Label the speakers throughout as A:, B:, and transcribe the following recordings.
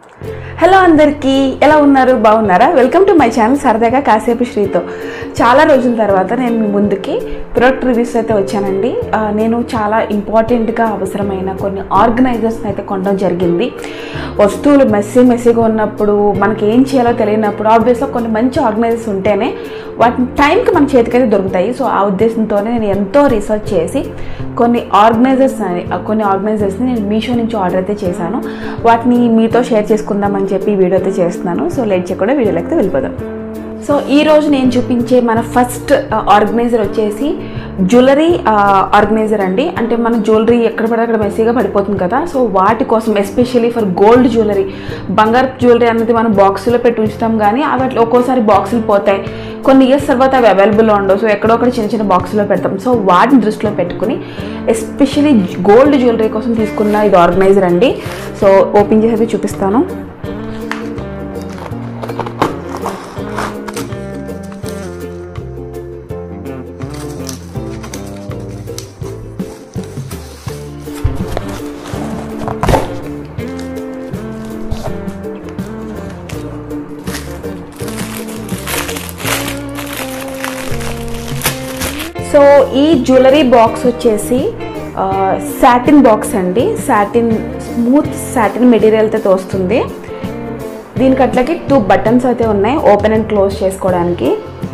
A: hello అందరికీ ఎలా ఉన్నారు బాగున్నారా వెల్కమ్ టు మై ఛానల్ సరదాగా కాసేపు శ్రీతో చాలా రోజుల తర్వాత నేను మీ ముందుకి ప్రొడక్ట్ రివ్యూస్ అయితే వచ్చానండి ఆ, నేను చాలా ఇంపార్టెంట్గా అవసరమైన కొన్ని ఆర్గనైజర్స్ని అయితే కొనడం జరిగింది వస్తువులు మెస్సీ మెస్సీగా ఉన్నప్పుడు మనకి ఏం చేయాలో తెలియనప్పుడు ఆబ్వియస్గా కొన్ని మంచి ఆర్గనైజర్స్ ఉంటేనే వాటిని టైంకి మన చేతికైతే దొరుకుతాయి సో ఆ ఉద్దేశంతోనే నేను ఎంతో రీసెర్చ్ చేసి కొన్ని ఆర్గనైజర్స్ అని- కొన్ని ఆర్గనైజర్స్ని నేను మీషో నుంచి ఆర్డర్ అయితే చేశాను వాటిని మీతో షేర్ చేసుకుందామని చెప్పి ఈ వీడియో అయితే చేస్తున్నాను సో లేట్ చేయకుండా వీడియోలోకి అయితే వెళ్ళిపోదాం సో ఈ రోజు నేను చూపించే మన ఫస్ట్ ఆర్గనైజర్ వచ్చేసి జ్యువెలరీ ఆర్గనైజర్ అండి అంటే మన జ్యువెలరీ ఎక్కడ పడితే అక్కడ మెస్సీగా పడిపోతుంది కదా సో వాటి కోసం ఎస్పెషల్లీ ఫర్ గోల్డ్ జ్యువెలరీ బంగారు జ్యువెలరీ అనేది మనం బాక్సులో పెట్టి ఉంచుతాం కానీ అవి ఒక్కోసారి బాక్సులు పోతాయి కొన్ని ఇయర్స్ తర్వాత అవి అవైలబుల్లో ఉండవు సో ఎక్కడో ఒకటి చిన్న చిన్న బాక్సులో పెడతాం సో వాటిని దృష్టిలో పెట్టుకుని ఎస్పెషల్లీ గోల్డ్ జ్యువెలరీ కోసం తీసుకున్న ఇది ఆర్గనైజర్ అండి సో ఓపెన్ చేసి అయితే చూపిస్తాను సో ఈ జ్యువెలరీ బాక్స్ వచ్చేసి సాటిన్ బాక్స్ అండి సాటిన్ స్మూత్ సాటిన్ మెటీరియల్తో వస్తుంది దీనికి అట్లాగే టూ బటన్స్ అయితే ఉన్నాయి ఓపెన్ అండ్ క్లోజ్ చేసుకోవడానికి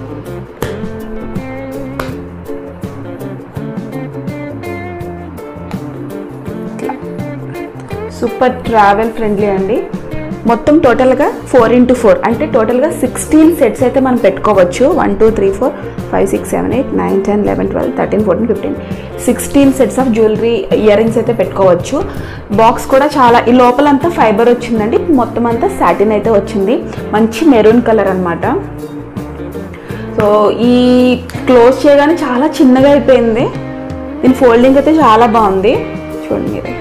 A: సూపర్ ట్రావెల్ ఫ్రెండ్లీ అండి మొత్తం టోటల్గా ఫోర్ ఇంటూ ఫోర్ అంటే టోటల్గా సిక్స్టీన్ సెట్స్ అయితే మనం పెట్టుకోవచ్చు one two three four five six seven eight nine ten eleven twelve thirteen fourteen fifteen sixteen sets of jewellery ear rings అయితే పెట్టుకోవచ్చు బాక్స్ కూడా చాలా ఈ లోపలంతా ఫైబర్ వచ్చిందండి మొత్తం అంతా సాటిన్ అయితే వచ్చింది మంచి మెరూన్ కలర్ అన్నమాట సో ఈ క్లోజ్ చేయగానే చాలా చిన్నగా అయిపోయింది దీని ఫోల్డింగ్ అయితే చాలా బాగుంది చూడండి మీరే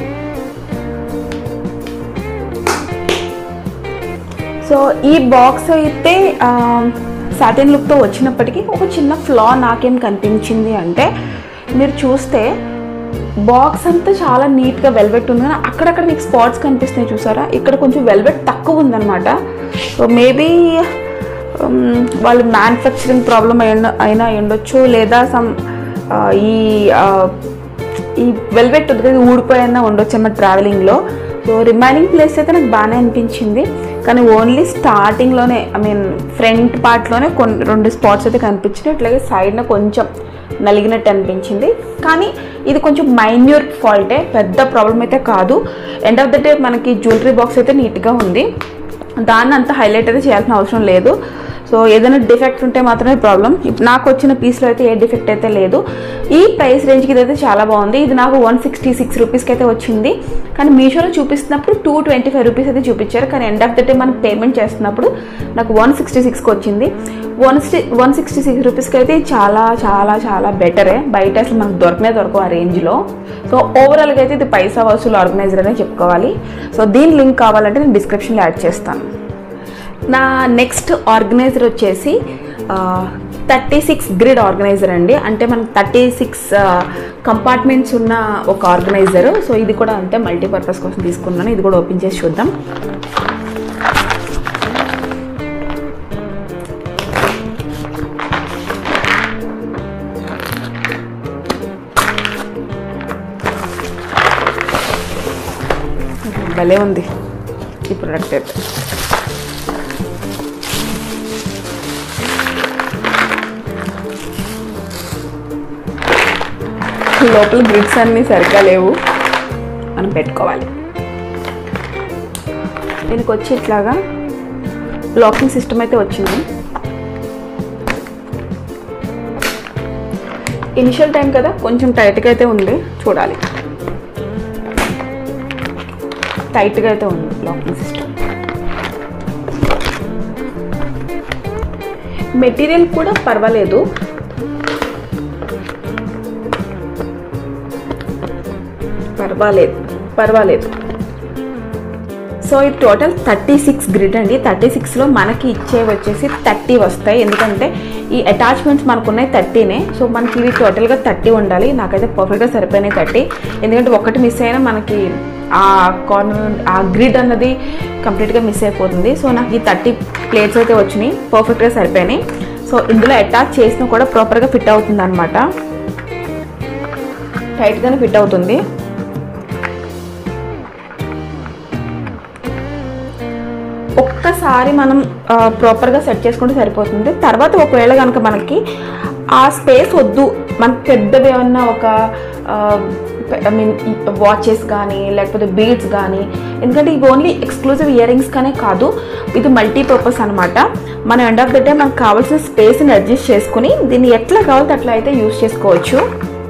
A: సో ఈ బాక్స్ అయితే సాటిన్ లుక్తో వచ్చినప్పటికీ ఒక చిన్న ఫ్లా నాకేం కనిపించింది అంటే మీరు చూస్తే బాక్స్ అంతా చాలా నీట్గా వెల్వెట్ ఉంది కానీ అక్కడక్కడ మీకు స్పాట్స్ కనిపిస్తున్నాయి చూసారా ఇక్కడ కొంచెం వెల్వెట్ తక్కువ ఉందన్నమాట సో మేబీ వాళ్ళు మ్యానుఫ్యాక్చరింగ్ ప్రాబ్లం అయిన అయినా అయి ఉండొచ్చు లేదా సమ్ ఈ ఆ, ఈ వెల్వెట్ ఉంది కదా ఊడిపోయినా ఉండొచ్చు అన్నమాట ట్రావెలింగ్లో సో రిమైనింగ్ ప్లేస్ అయితే నాకు బాగానే అనిపించింది కానీ ఓన్లీ స్టార్టింగ్లోనే ఐ మీన్ ఫ్రంట్ పార్ట్లోనే కొన్ని రెండు స్పాట్స్ అయితే కనిపించినాయి అట్లాగే సైడ్న కొంచెం నలిగినట్టు అనిపించింది కానీ ఇది కొంచెం మైన్యూర్ ఫాల్టే పెద్ద ప్రాబ్లం అయితే కాదు ఎండ్ ఆఫ్ ద డే మనకి జ్యువెలరీ బాక్స్ అయితే నీట్గా ఉంది దాన్ని అంత హైలైట్ అయితే చేయాల్సిన అవసరం లేదు సో ఏదైనా డిఫెక్ట్ ఉంటే మాత్రమే ప్రాబ్లం నాకు వచ్చిన పీస్లో అయితే ఏ డిఫెక్ట్ అయితే లేదు ఈ ప్రైస్ రేంజ్కి ఇదైతే చాలా బాగుంది ఇది నాకు వన్ సిక్స్టీ సిక్స్ రూపీస్కి అయితే వచ్చింది కానీ మీషోలో చూపిస్తున్నప్పుడు టూ ట్వంటీ ఫైవ్ రూపీస్ అయితే చూపించారు కానీ ఎండ్ ఆఫ్ ద డే మనం పేమెంట్ చేస్తున్నప్పుడు నాకు వన్ సిక్స్టీ సిక్స్కి వచ్చింది one sixty one sixty six రూపీస్కి అయితే చాలా చాలా చాలా బెటరే బయట అసలు మనకు దొరకనే దొరకవు ఆ రేంజ్లో సో ఓవరాల్గా అయితే ఇది పైసా వసూలు ఆర్గనైజర్ అనే చెప్పుకోవాలి సో దీని లింక్ కావాలంటే నేను డిస్క్రిప్షన్లో యాడ్ చేస్తాను నా నెక్స్ట్ ఆర్గనైజర్ వచ్చేసి థర్టీ సిక్స్ గ్రిడ్ ఆర్గనైజర్ అండి అంటే మనకి థర్టీ సిక్స్ కంపార్ట్మెంట్స్ ఉన్న ఒక ఆర్గనైజర్ సో ఇది కూడా అంతే మల్టీపర్పస్ కోసం తీసుకున్నాను ఇది కూడా ఓపెన్ చేసి చూద్దాం భలే ఉంది ఈ ప్రోడక్ట్ అయితే లోపల గ్రిడ్స్ అన్నీ సరిగ్గా లేవు మనం పెట్టుకోవాలి దీనికి వచ్చి ఇట్లాగా లాకింగ్ సిస్టమ్ అయితే వచ్చింది ఇనిషియల్ టైం కదా కొంచెం టైట్గా అయితే ఉంది చూడాలి టైట్గా అయితే ఉంది లాకింగ్ సిస్టమ్ మెటీరియల్ కూడా పర్వాలేదు పర్వాలేదు పర్వాలేదు సో ఇది టోటల్ థర్టీ సిక్స్ గ్రిడ్ అండి థర్టీ సిక్స్లో మనకి ఇచ్చేవి వచ్చేసి థర్టీ వస్తాయి ఎందుకంటే ఈ అటాచ్మెంట్స్ మనకు ఉన్నాయి థర్టీనే సో మనకి ఇవి టోటల్గా థర్టీ ఉండాలి నాకైతే పర్ఫెక్ట్గా సరిపోయినాయి థర్టీ ఎందుకంటే ఒకటి మిస్ అయినా మనకి ఆ కార్నర్ ఆ గ్రిడ్ అన్నది కంప్లీట్గా మిస్ అయిపోతుంది సో నాకు ఈ థర్టీ ప్లేట్స్ అయితే వచ్చినాయి పర్ఫెక్ట్గా సరిపోయినాయి సో ఇందులో అటాచ్ చేసినా కూడా ప్రాపర్గా ఫిట్ అవుతుంది అనమాట టైట్గానే ఫిట్ అవుతుంది ఒక్కసారి మనం ప్రాపర్గా సెట్ చేసుకుంటే సరిపోతుంది తర్వాత ఒకవేళ కనుక మనకి ఆ స్పేస్ వద్దు మనకి పెద్దవి ఏమన్నా ఒక ఐ మీన్ వాచెస్ కానీ లేకపోతే బీడ్స్ కానీ ఎందుకంటే ఇవి ఓన్లీ ఎక్స్క్లూజివ్ ఇయర్ రింగ్స్ కానీ కాదు ఇది మల్టీపర్పస్ అనమాట మనం ఎండ్ ఆఫ్ ద డే మనకు కావాల్సిన స్పేస్ని అడ్జస్ట్ చేసుకుని దీన్ని ఎట్లా కావాలంటే అట్లా అయితే యూస్ చేసుకోవచ్చు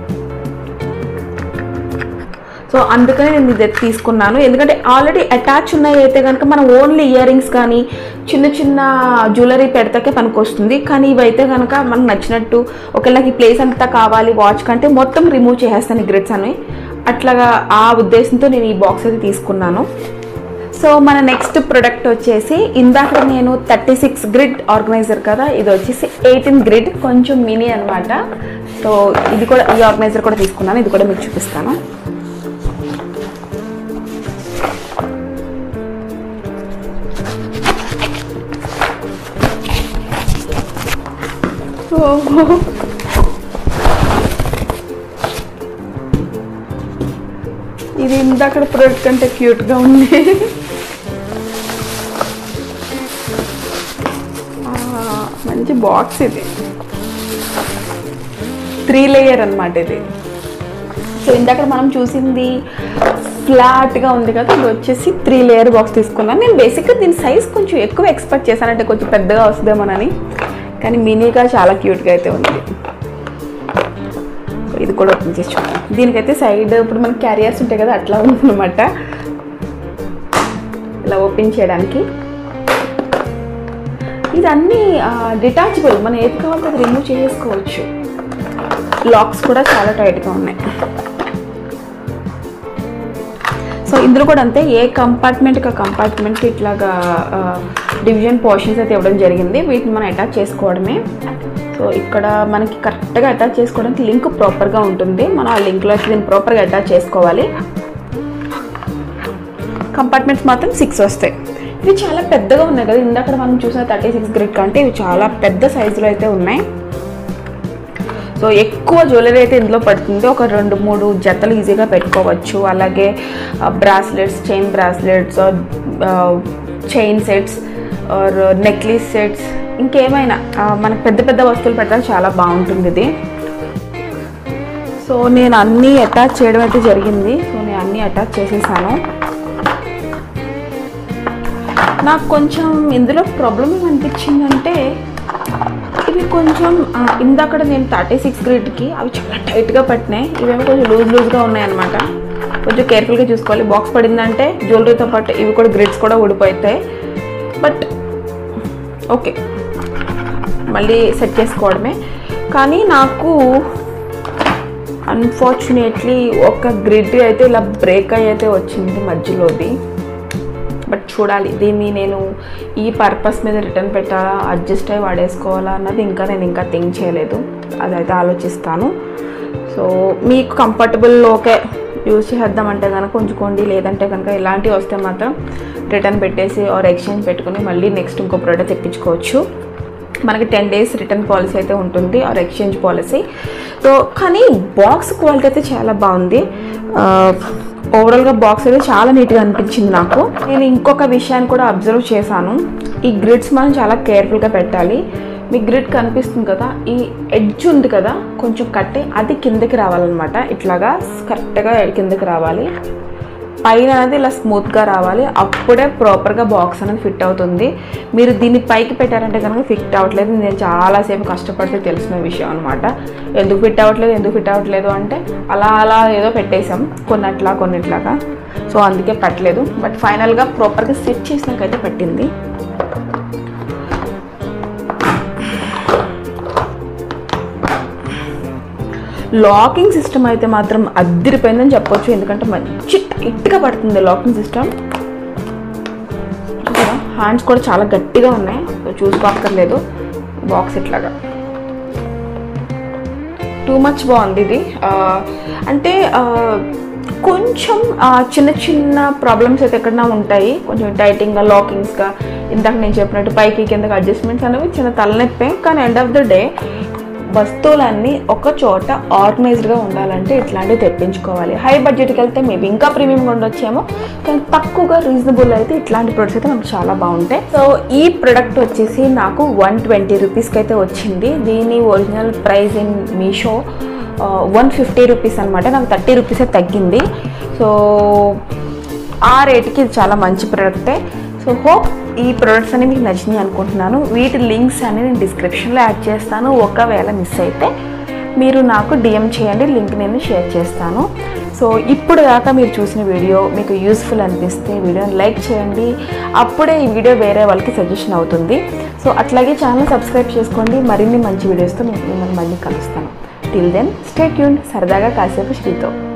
A: సో అందుకనే నేను ఇది తీసుకున్నాను ఎందుకంటే ఆల్రెడీ అటాచ్ ఉన్నాయి అయితే కనుక మనం ఓన్లీ ఇయర్ రింగ్స్ కానీ చిన్న చిన్న జ్యువెలరీ పెడతాకే పనికి వస్తుంది కానీ ఇవైతే కనుక మనకు నచ్చినట్టు ఒకవేళ నాకు ఈ ప్లేస్ అంతా కావాలి వాచ్ కంటే మొత్తం రిమూవ్ చేసేస్తాను ఈ గ్రిడ్స్ అని అట్లాగా ఆ ఉద్దేశంతో నేను ఈ బాక్స్ అయితే తీసుకున్నాను సో మన నెక్స్ట్ ప్రొడక్ట్ వచ్చేసి ఇందాక నేను థర్టీ సిక్స్ గ్రిడ్ ఆర్గనైజర్ కదా ఇది వచ్చేసి ఎయిటీన్ గ్రిడ్ కొంచెం మినీ అనమాట సో ఇది కూడా ఈ ఆర్గనైజర్ కూడా తీసుకున్నాను ఇది కూడా మీకు చూపిస్తాను ఓహో ఇది ఇందాక ప్రొడక్ట్ కంటే క్యూట్గా ఉంది ఆ, మంచి బాక్స్ ఇది త్రీ లేయర్ అన్నమాట ఇది సో ఇందాక మనం చూసింది ఫ్లాట్గా ఉంది కదా ఇది వచ్చేసి త్రీ లేయర్ బాక్స్ తీసుకున్నాను నేను బేసిక్గా దీని సైజ్ కొంచెం ఎక్కువ ఎక్స్పెక్ట్ చేశానంటే కొంచెం పెద్దగా వస్తుందేమోనని కానీ మినీగా చాలా క్యూట్గా అయితే ఉంది ఇది కూడా ఓపెన్ చేసి చూద్దాం దీనికైతే సైడ్ ఇప్పుడు మనకి క్యారియర్స్ ఉంటాయి కదా అట్లా ఉందన్నమాట ఇలా ఓపెన్ చేయడానికి ఇదన్నీ డిటాచబుల్ మనం ఏది కావాలంటే అది రిమూవ్ చేసుకోవచ్చు లాక్స్ కూడా చాలా టైట్గా ఉన్నాయి సో ఇందులో కూడా అంతే ఏ కంపార్ట్మెంట్కి కంపార్ట్మెంట్కి ఇట్లాగా డివిజన్ పోర్షన్స్ అయితే ఇవ్వడం జరిగింది వీటిని మనం అటాచ్ చేసుకోవడమే సో ఇక్కడ మనకి కరెక్ట్గా అటాచ్ చేసుకోవడానికి లింక్ ప్రాపర్గా ఉంటుంది మనం ఆ లింక్లో అయితే దీన్ని ప్రాపర్గా అటాచ్ చేసుకోవాలి కంపార్ట్మెంట్స్ మాత్రం సిక్స్ వస్తాయి ఇవి చాలా పెద్దగా ఉన్నాయి కదా ఇందాక మనం చూసిన థర్టీ సిక్స్ గ్రిడ్ కంటే ఇవి చాలా పెద్ద సైజులో అయితే ఉన్నాయి సో ఎక్కువ జ్యువెలరీ అయితే ఇందులో పడుతుంది ఒక రెండు మూడు జతలు ఈజీగా పెట్టుకోవచ్చు అలాగే bracelets chain bracelets chain sets or necklace sets ఇంకేమైనా ఆ, మనకు పెద్ద పెద్ద వస్తువులు పెట్టాలి చాలా బాగుంటుంది ఇది సో నేను అన్నీ అటాచ్ చేయడం అయితే జరిగింది సో నేను అన్నీ అటాచ్ చేసేసాను నాకు కొంచెం ఇందులో ప్రాబ్లం ఏమనిపించిందంటే ఇవి కొంచెం ఆ, ఇందాకడ నేను థర్టీ సిక్స్ గ్రేడ్కి అవి చాలా టైట్గా పట్టినాయి ఇవేమో కొంచెం లూజ్ లూజ్గా ఉన్నాయన్నమాట కొంచెం కేర్ఫుల్గా చూసుకోవాలి బాక్స్ పడిందంటే జ్యువెలరీతో పాటు ఇవి కూడా గ్రిడ్స్ కూడా ఊడిపోతాయి బట్ ఓకే మళ్ళీ సెట్ చేసుకోవడమే కానీ నాకు అన్ఫార్చునేట్లీ ఒక గ్రిడ్ అయితే ఇలా బ్రేక్ అయ్యి అయితే వచ్చింది మధ్యలోది బట్ చూడాలి దీన్ని నేను ఈ పర్పస్ మీద రిటర్న్ పెట్టాలా అడ్జస్ట్ అయ్యి వాడేసుకోవాలా అన్నది ఇంకా నేను ఇంకా థింక్ చేయలేదు అదైతే ఆలోచిస్తాను సో మీకు కంఫర్టబుల్ ఓకే యూజ్ చేద్దామంటే కనుక ఉంచుకోండి లేదంటే కనుక ఇలాంటివి వస్తే మాత్రం రిటర్న్ పెట్టేసి ఆర్ ఎక్స్చేంజ్ పెట్టుకుని మళ్ళీ నెక్స్ట్ ఇంకో ప్రోడక్ట్ తెప్పించుకోవచ్చు మనకి టెన్ డేస్ రిటర్న్ పాలసీ అయితే ఉంటుంది ఆర్ ఎక్స్చేంజ్ పాలసీ సో కానీ బాక్స్ క్వాలిటీ అయితే చాలా బాగుంది ఓవరాల్గా బాక్స్ అయితే చాలా నీట్గా అనిపించింది నాకు నేను ఇంకొక విషయాన్ని కూడా అబ్జర్వ్ చేశాను ఈ గ్రిడ్స్ మనం చాలా కేర్ఫుల్గా పెట్టాలి మీ గ్రిడ్ కనిపిస్తుంది కదా ఈ ఎడ్జ్ ఉంది కదా కొంచెం కట్టి అది కిందకి రావాలన్నమాట ఇట్లాగా కరెక్ట్గా కిందకి రావాలి పైన అనేది ఇలా స్మూత్గా రావాలి అప్పుడే ప్రాపర్గా బాక్స్ అనేది ఫిట్ అవుతుంది మీరు దీన్ని పైకి పెట్టారంటే కనుక ఫిట్ అవ్వట్లేదు నేను చాలాసేపు కష్టపడితే తెలిసిన విషయం అనమాట ఎందుకు ఫిట్ అవ్వట్లేదు ఎందుకు ఫిట్ అవ్వట్లేదు అంటే అలా అలా ఏదో పెట్టేసాం కొన్నట్లా కొన్నిట్లాగా సో అందుకే పెట్టలేదు బట్ ఫైనల్గా ప్రాపర్గా సెట్ చేసినాకైతే పెట్టింది లాకింగ్ సిస్టమ్ అయితే మాత్రం అద్దరిపోయిందని చెప్పొచ్చు ఎందుకంటే మంచి టైట్గా పడుతుంది లాకింగ్ సిస్టమ్ హ్యాండ్స్ కూడా చాలా గట్టిగా ఉన్నాయి సో చూసుకోక్కర్లేదు బాక్స్ ఇట్లాగా టూ మచ్ బాగుంది ఇది ఆ, అంటే ఆ, కొంచెం ఆ, చిన్న చిన్న ప్రాబ్లమ్స్ అయితే ఎక్కడన్నా ఉంటాయి కొంచెం టైటింగ్గా లాకింగ్స్గా ఇందాక నేను చెప్పినట్టు పైకి కిందకి అడ్జస్ట్మెంట్స్ అనేవి చిన్న తలనొప్పే కానీ ఎండ్ ఆఫ్ ద డే వస్తువులన్నీ ఒక చోట ఆర్గనైజ్డ్గా ఉండాలంటే ఇట్లాంటివి తెప్పించుకోవాలి హై బడ్జెట్కి వెళ్తే మేబీ ఇంకా ప్రీమియంగా ఉండొచ్చేమో కానీ తక్కువగా రీజనబుల్ అయితే ఇట్లాంటి ప్రొడక్ట్స్ అయితే మనకు చాలా బాగుంటాయి సో ఈ ప్రొడక్ట్ వచ్చేసి నాకు వన్ ట్వంటీ రూపీస్కి అయితే వచ్చింది దీని original price in Meesho one fifty rupees అనమాట నాకు థర్టీ రూపీసే తగ్గింది సో ఆ రేట్కి ఇది చాలా మంచి ప్రోడక్టే సో హోప్ ఈ ప్రొడక్ట్స్ అనేవి మీకు నచ్చినాయి అనుకుంటున్నాను వీటి లింక్స్ అన్ని నేను డిస్క్రిప్షన్లో యాడ్ చేస్తాను ఒకవేళ మిస్ అయితే మీరు నాకు డిఎం చేయండి లింక్ నేను షేర్ చేస్తాను సో ఇప్పుడు దాకా మీరు చూసిన వీడియో మీకు యూస్ఫుల్ అనిపిస్తే వీడియోని లైక్ చేయండి అప్పుడే ఈ వీడియో వేరే వాళ్ళకి సజెషన్ అవుతుంది సో అట్లాగే ఛానల్ సబ్స్క్రైబ్ చేసుకోండి మరిన్ని మంచి వీడియోస్తో నేను మిమ్మల్ని మళ్ళీ కలుస్తాను టిల్ దెన్ స్టే ట్యూన్ సరదాగా కాసేపు శ్రీతో